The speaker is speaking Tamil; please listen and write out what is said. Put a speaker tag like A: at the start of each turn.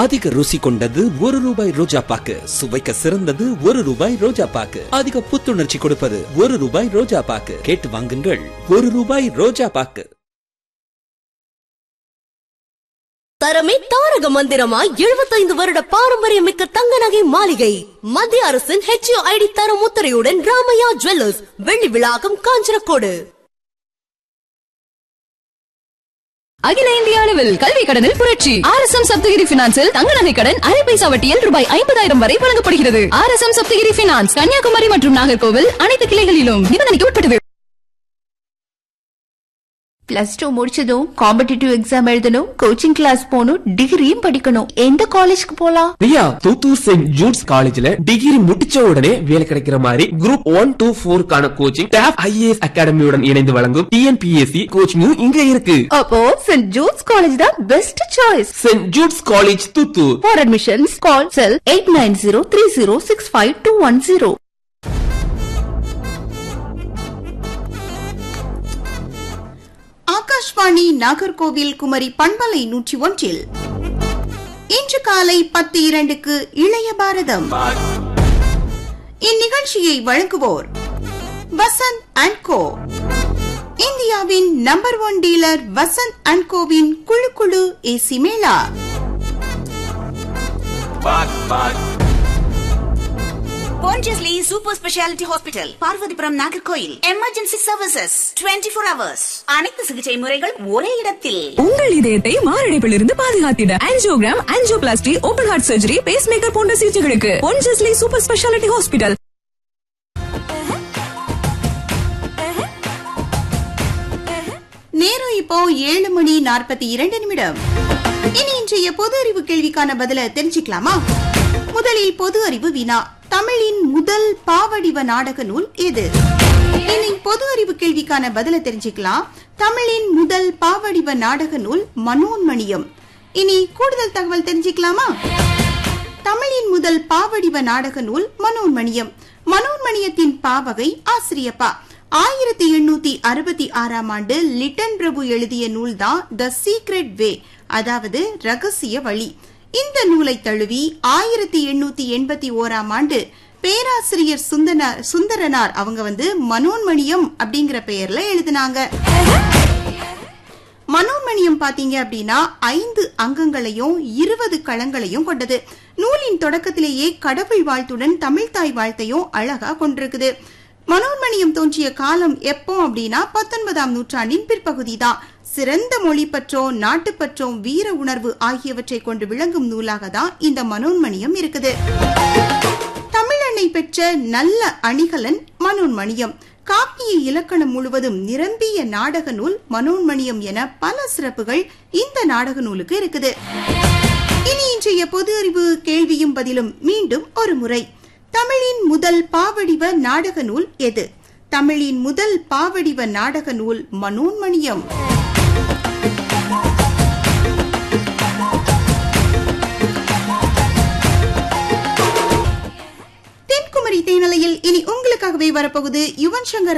A: அதிக ருசி கொண்டது ஒரு ரூபாய் ரோஜா பாக்கு சுவைக்க சிறந்தது ஒரு ரூபாய் ரோஜா பாக்கு அதிக புத்துணர்ச்சி கொடுப்பது ஒரு ரூபாய் ரோஜா பாக்கு கேட்டு வாங்குங்கள் ஒரு ரூபாய் ரோஜா பாக்கு
B: தரமே தாரக மந்திரமாய் எழுபத்தைந்து வருட பாரம்பரியமிக்க தங்க நகை மாளிகை மத்திய அரசின் ஹெச்ஓ ஐடி தர முத்திரையுடன் ராமையா ஜுவல்லர்ஸ் வெள்ளி விழாக்கம் காஞ்சனக்கோடு
C: அகில இந்திய அளவில் கல்வி கடனில் புரட்சி ஆர் எஸ் எம் சப்தகிரி பினான்சில் தங்க நகை கடன் அரை பைசா வட்டியில் ரூபாய் ஐம்பதாயிரம் வரை வழங்கப்படுகிறது R S M Sapthagiri finance Kanniyakumari மற்றும் நாகர்கோவில் அனைத்து கிளைகளிலும் நிபந்தனைக்கு உட்பட்டது
D: பிளஸ் டூ முடிச்சதும் காம்படிட்டிவ் எக்ஸாம் எழுதணும் கோச்சிங் கிளாஸ் போகணும் டிகிரியும் படிக்கணும் எந்த காலேஜ்க்கு போலாம்
E: பிரியா தூத்தூர் செயின்ட் ஜூட்ஸ் காலேஜ்ல டிகிரி முடிச்ச உடனே வேலை கிடைக்கிற மாதிரி குரூப் ஒன் டூ போருக்கான கோச்சிங் டாப் ஐஏஎஸ் அகாடமியுடன் இணைந்து வழங்கும் டிஎன்பிஎஸ்சி கோச்சிங்கும் இங்க இருக்கு
D: அப்போ சென்ட் ஜூட்ஸ் காலேஜ் தான் best choice
E: saint Jude's college Thoothoor
D: for admissions call sell eight nine zero three zero six five two one zero
F: Akashvani Nagercoil Kumari பண்பலை நூற்றி ஒன்றில் இன்று காலை பத்து இரண்டுக்கு இளைய பாரதம் இந்நிகழ்ச்சியை வழங்குவோர் வசந்த் அண்ட் கோ இந்தியாவின் number one dealer Vasanth and கோவின் குழு குழு AC mela
G: Pondicherry super speciality hospital Parvathipuram Nagercoil emergency services 24 four hours அனைத்து சிகிச்சை முறைகள் ஒரே இடத்தில்
C: உங்கள் இதயத்தை மாரடைப்பிலிருந்து பாதுகாத்திட angiogram angioplasty open heart surgery pacemaker போன்ற சிகிச்சைகளுக்கு பொன்ஜஸ்லி சூப்பர் ஸ்பெஷாலிட்டி ஹாஸ்பிட்டல்
F: நேரம் இப்போ ஏழு மணி நாற்பத்தி இரண்டு நிமிடம் இனி இன்றைய பொது அறிவு கேள்விக்கான பதில தெரிஞ்சுக்கலாமா முதலில் பொது அறிவு வினா தமிழின் முதல் பாவடிவ நாடக நூல் எது இனி பொது அறிவு கேள்விக்கான பதில தெரிஞ்சுக்கலாம் தமிழின் முதல் பாவடிவ நாடக நூல் மனோன்மணியம் இனி கூடுதல் தகவல் தெரிஞ்சுக்கலாமா தமிழின் முதல் பாவடிவ நாடக நூல் மனோன்மணியம் மனோன்மணியத்தின் பாவகை ஆசிரியப்பா ஆயிரத்தி எண்ணூத்தி அறுபத்தி ஆறாம் ஆண்டு லிட்டன் பிரபு எழுதிய நூல் தான் த சீக்ரெட் வே அதாவது ரகசிய வழி இந்த நூலை தழுவி ஆயிரத்தி எண்ணூத்தி எண்பத்தி ஓராம் ஆண்டு பேராசிரியர் சுந்தன சுந்தரனார் அவங்க வந்து மனோன்மணியம் அப்படிங்கிற பெயர்ல எழுதினாங்க மனோன்மணியம் பாத்தீங்க அப்படின்னா ஐந்து அங்கங்களையும் இருபது களங்களையும் கொண்டது நூலின் தொடக்கத்திலேயே கடவுள் வாழ்த்துடன் தமிழ்தாய் வாழ்த்தையும் அழகா கொண்டிருக்குது மனோன்மணியம் தோன்றிய காலம் எப்போ அப்படின்னா பத்தொன்பதாம் நூற்றாண்டின் பிற்பகுதி தான் சிறந்த மொழி பற்றோம் நாட்டுப்பற்றோம் வீர உணர்வு ஆகியவற்றை கொண்டு விளங்கும் நூலாக தான் இந்த மனோன்மணியம் இருக்குது தமிழனை பெற்ற நல்ல அணிகலன் மனோன்மணியம் காப்பிய இலக்கணம் முழுவதும் நிரம்பிய நாடக நூல் மனோன்மணியம் என பல சிறப்புகள் இந்த நாடக நூலுக்கு இருக்குது இனி இன்றைய பொது அறிவு கேள்வியும் பதிலும் மீண்டும் ஒரு முறை தமிழின் முதல் பாவடிவ நாடக நூல் எது தமிழின் முதல் பாவடிவ நாடக நூல் மனோன்மணியம் தென்குமரி தேனலையில் இனி உங்களுக்காகவே வரப்போகுது யுவன் சங்கர்